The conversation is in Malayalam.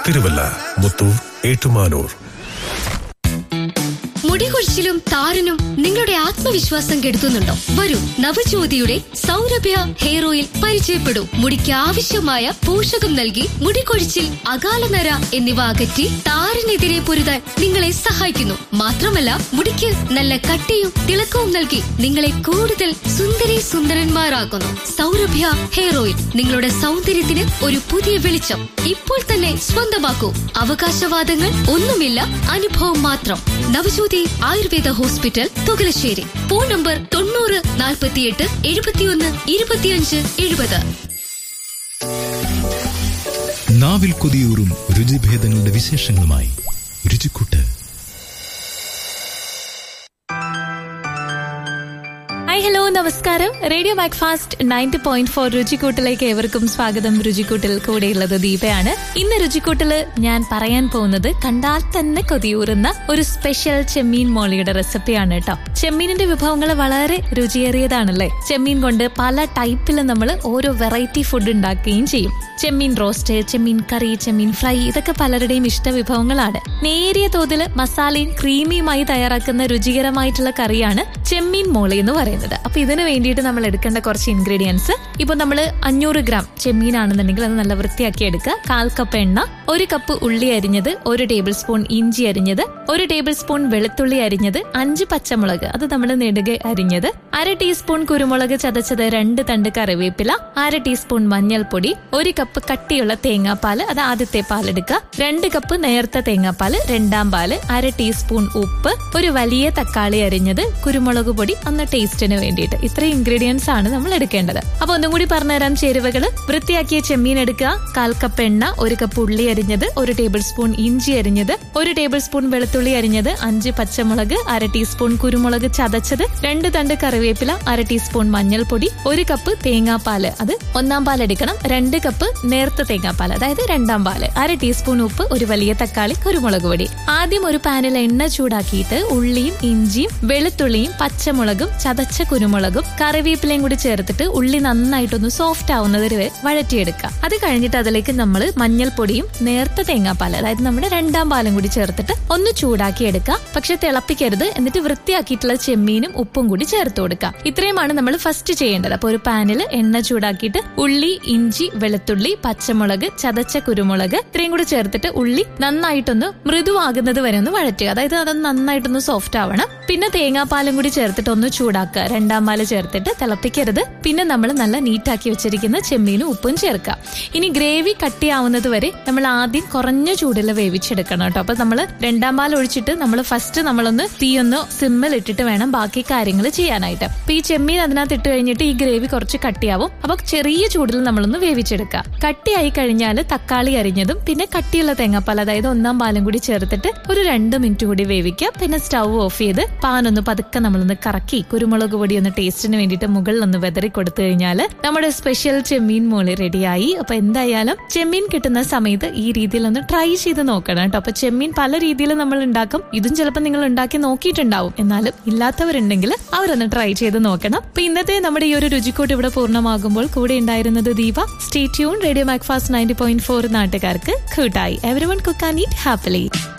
തിരുവല്ല മുത്തൂർ ഏറ്റുമാനൂർ മുടികൊഴിച്ചിലും താരനും നിങ്ങളുടെ ആത്മവിശ്വാസം കെടുത്തുന്നുണ്ടോ വരൂ നവജ്യോതിയുടെ സൗരഭ്യ ഹെയർ ഓയിൽ പരിചയപ്പെടൂ മുടിക്ക് ആവശ്യമായ പോഷകം നൽകി മുടികൊഴിച്ചിൽ അകാലനര എന്നിവ അകറ്റി താരനെതിരെ പൊരുതാൻ നിങ്ങളെ സഹായിക്കുന്നു മാത്രമല്ല മുടിക്ക് നല്ല കട്ടിയും തിളക്കവും നൽകി നിങ്ങളെ കൂടുതൽ സുന്ദരി സുന്ദരന്മാരാക്കുന്നു സൗരഭ്യ ഹെയർ ഓയിൽ നിങ്ങളുടെ സൗന്ദര്യത്തിന് ഒരു പുതിയ വെളിച്ചം ഇപ്പോൾ തന്നെ സ്വന്തമാക്കൂ അവകാശവാദങ്ങൾ ഒന്നുമില്ല അനുഭവം മാത്രം Navajyothi Ayurveda hospital Thukalassery phone number തൊണ്ണൂറ് നാൽപ്പത്തിയെട്ട് എഴുപത്തിയൊന്ന് ഇരുപത്തിയഞ്ച് എഴുപത് നാവിൽ കൊതിയൂറും രുചിഭേദങ്ങളുടെ വിശേഷങ്ങളുമായി രുചിക്കൂട്ട് ഹായ് ഹലോ നമസ്കാരം radio Macfast ninety point four രുചിക്കൂട്ടിലേക്ക് ഏവർക്കും സ്വാഗതം രുചിക്കൂട്ടിൽ കൂടെയുള്ളത് ദീപയാണ് ഇന്ന് രുചിക്കൂട്ടില് ഞാൻ പറയാൻ പോകുന്നത് കണ്ടാൽ തന്നെ കൊതിയൂറുന്ന ഒരു സ്പെഷ്യൽ ചെമ്മീൻ മോളിയുടെ റെസിപ്പിയാണ് കേട്ടോ ചെമ്മീനിന്റെ വിഭവങ്ങൾ വളരെ രുചിയേറിയതാണല്ലേ ചെമ്മീൻ കൊണ്ട് പല ടൈപ്പിൽ നമ്മൾ ഓരോ വെറൈറ്റി ഫുഡ് ഉണ്ടാക്കുകയും ചെയ്യും ചെമ്മീൻ റോസ്റ്റ് ചെമ്മീൻ കറി ചെമ്മീൻ ഫ്രൈ ഇതൊക്കെ പലരുടെയും ഇഷ്ട വിഭവങ്ങളാണ് നേരിയ തോതിൽ മസാലയും ക്രീമിയുമായി തയ്യാറാക്കുന്ന രുചികരമായിട്ടുള്ള കറിയാണ് ചെമ്മീൻ മോളി എന്ന് പറയുന്നത് അപ്പൊ ഇതിന് വേണ്ടിയിട്ട് നമ്മൾ എടുക്കേണ്ട കുറച്ച് ഇൻഗ്രീഡിയൻസ് ഇപ്പൊ നമ്മൾ അഞ്ഞൂറ് ഗ്രാം ചെമ്മീനാണെന്നുണ്ടെങ്കിൽ അത് നല്ല വൃത്തിയാക്കി എടുക്കുക കാൽ കപ്പ് എണ്ണ ഒരു കപ്പ് ഉള്ളി അരിഞ്ഞത് ഒരു ടേബിൾ സ്പൂൺ ഇഞ്ചി അരിഞ്ഞത് ഒരു ടേബിൾ സ്പൂൺ വെളുത്തുള്ളി അരിഞ്ഞത് അഞ്ച് പച്ചമുളക് അത് നമ്മൾ നെടുകെ അരിഞ്ഞത് അര ടീസ്പൂൺ കുരുമുളക് ചതച്ചത് രണ്ട് തണ്ട് കറിവേപ്പില അര ടീസ്പൂൺ മഞ്ഞൾപ്പൊടി ഒരു കപ്പ് കട്ടിയുള്ള തേങ്ങാപ്പാല് അത് ആദ്യത്തെ പാലെടുക്കുക രണ്ട് കപ്പ് നേർത്ത തേങ്ങാപ്പാല് രണ്ടാം പാല് അര ടീസ്പൂൺ ഉപ്പ് ഒരു വലിയ തക്കാളി അരിഞ്ഞത് കുരുമുളക് പൊടി ഒന്ന് ടേസ്റ്റിന് വേണ്ടിയിട്ട് ഇത്രയും ഇൻഗ്രീഡിയൻസ് ആണ് നമ്മൾ എടുക്കേണ്ടത് അപ്പൊ ഒന്നും കൂടി പറഞ്ഞുതരാം ചേരുവകള് വൃത്തിയാക്കിയ ചെമ്മീൻ എടുക്കുക കാൽ കപ്പ് എണ്ണ ഒരു കപ്പ് ഉള്ളി അരിഞ്ഞത് ഒരു ടേബിൾ സ്പൂൺ ഇഞ്ചി അരിഞ്ഞത് ഒരു ടേബിൾ സ്പൂൺ വെളുത്തുള്ളി അരിഞ്ഞത് അഞ്ച് പച്ചമുളക് അര ടീസ്പൂൺ കുരുമുളക് ചതച്ചത് രണ്ട് തണ്ട് കറിവേപ്പില അര ടീസ്പൂൺ മഞ്ഞൾപ്പൊടി ഒരു കപ്പ് തേങ്ങാപ്പാല് അത് ഒന്നാം പാൽ എടുക്കണം രണ്ട് കപ്പ് നേർത്ത തേങ്ങാപ്പാൽ അതായത് രണ്ടാം പാല് അര ടീസ്പൂൺ ഉപ്പ് ഒരു വലിയ തക്കാളി കുരുമുളക് പൊടി ആദ്യം ഒരു പാനിൽ എണ്ണ ചൂടാക്കിയിട്ട് ഉള്ളിയും ഇഞ്ചിയും വെളുത്തുള്ളിയും പച്ചമുളകും ചതച്ച കുരുമുളകും കറിവേപ്പിലയും കൂടി ചേർത്തിട്ട് ഉള്ളി നന്നായിട്ടൊന്ന് സോഫ്റ്റ് ആവുന്നത് വരെ വഴറ്റിയെടുക്കുക അത് കഴിഞ്ഞിട്ട് അതിലേക്ക് നമ്മൾ മഞ്ഞൾപ്പൊടിയും നേർത്ത തേങ്ങാപ്പാൽ അതായത് നമ്മുടെ രണ്ടാം പാലും കൂടി ചേർത്തിട്ട് ഒന്ന് ചൂടാക്കി എടുക്കുക പക്ഷെ തിളപ്പിക്കരുത് എന്നിട്ട് വൃത്തിയാക്കിയിട്ടുള്ള ചെമ്മീനും ഉപ്പും കൂടി ചേർത്ത് കൊടുക്കുക ഇത്രയുമാണ് നമ്മൾ ഫസ്റ്റ് ചെയ്യേണ്ടത് അപ്പൊ ഒരു പാനിൽ എണ്ണ ചൂടാക്കിയിട്ട് ഉള്ളി ഇഞ്ചി വെളുത്തുള്ളി പച്ചമുളക് ചതച്ച കുരുമുളക് ഇത്രയും കൂടി ചേർത്തിട്ട് ഉള്ളി നന്നായിട്ടൊന്ന് മൃദുവാകുന്നത് വരെ ഒന്ന് വഴറ്റുക അതായത് അത് നന്നായിട്ടൊന്ന് സോഫ്റ്റ് ആവണം പിന്നെ തേങ്ങാപ്പാലും കൂടി ചേർത്തിട്ട് ഒന്ന് ചൂടാക്കുക രണ്ടാം പാല് ചേർത്തിട്ട് തിളപ്പിക്കരുത് പിന്നെ നമ്മൾ നല്ല നീറ്റാക്കി വെച്ചിരിക്കുന്ന ചെമ്മീനും ഉപ്പും ചേർക്കുക ഇനി ഗ്രേവി കട്ടിയാവുന്നത് വരെ നമ്മൾ ആദ്യം കുറഞ്ഞ ചൂടിൽ വേവിച്ചെടുക്കണം കേട്ടോ അപ്പൊ നമ്മൾ രണ്ടാം പാൽ ഒഴിച്ചിട്ട് നമ്മൾ ഫസ്റ്റ് നമ്മളൊന്ന് തീ ഒന്ന് സിമ്മിൽ ഇട്ടിട്ട് വേണം ബാക്കി കാര്യങ്ങൾ ചെയ്യാനായിട്ട് അപ്പൊ ഈ ചെമ്മീൻ അതിനകത്ത് ഇട്ട് കഴിഞ്ഞിട്ട് ഈ ഗ്രേവി കുറച്ച് കട്ടിയാവും അപ്പൊ ചെറിയ ചൂടിൽ നമ്മളൊന്ന് വേവിച്ചെടുക്കുക കട്ടിയായി കഴിഞ്ഞാൽ തക്കാളി അരിഞ്ഞതും പിന്നെ കട്ടിയുള്ള തേങ്ങാപ്പാൽ അതായത് ഒന്നാം പാലും കൂടി ചേർത്തിട്ട് ഒരു രണ്ട് മിനിറ്റ് കൂടി വേവിക്കുക പിന്നെ സ്റ്റൗ ഓഫ് ചെയ്ത് പാൻ ഒന്ന് പതുക്കെ നമ്മളൊന്ന് കറക്കി കുരുമുളക് പൊടി ഒന്ന് ടേസ്റ്റിന് വേണ്ടിയിട്ട് മുകളിൽ ഒന്ന് വെതറി കൊടുത്തു കഴിഞ്ഞാൽ നമ്മുടെ സ്പെഷ്യൽ ചെമ്മീൻ മോളി റെഡിയായി അപ്പൊ എന്തായാലും ചെമ്മീൻ കിട്ടുന്ന സമയത്ത് ഈ രീതിയിൽ ഒന്ന് ട്രൈ ചെയ്ത് നോക്കണം കേട്ടോ അപ്പൊ ചെമ്മീൻ പല രീതിയിൽ നമ്മൾ ഉണ്ടാക്കും ഇതും ചിലപ്പോൾ നിങ്ങൾ ഉണ്ടാക്കി നോക്കിയിട്ടുണ്ടാവും എന്നാലും ഇല്ലാത്തവരുണ്ടെങ്കിൽ അവരൊന്ന് ട്രൈ ചെയ്ത് നോക്കണം അപ്പൊ ഇന്നത്തെ നമ്മുടെ ഈ ഒരു രുചിക്കൂട്ട് ഇവിടെ പൂർണ്ണമാകുമ്പോൾ കൂടെ ഉണ്ടായിരുന്നത് Deepa stay tune radio Macfast ninety point four നാട്ടുകാർക്ക് കൂട്ടായി every one cook and eat happily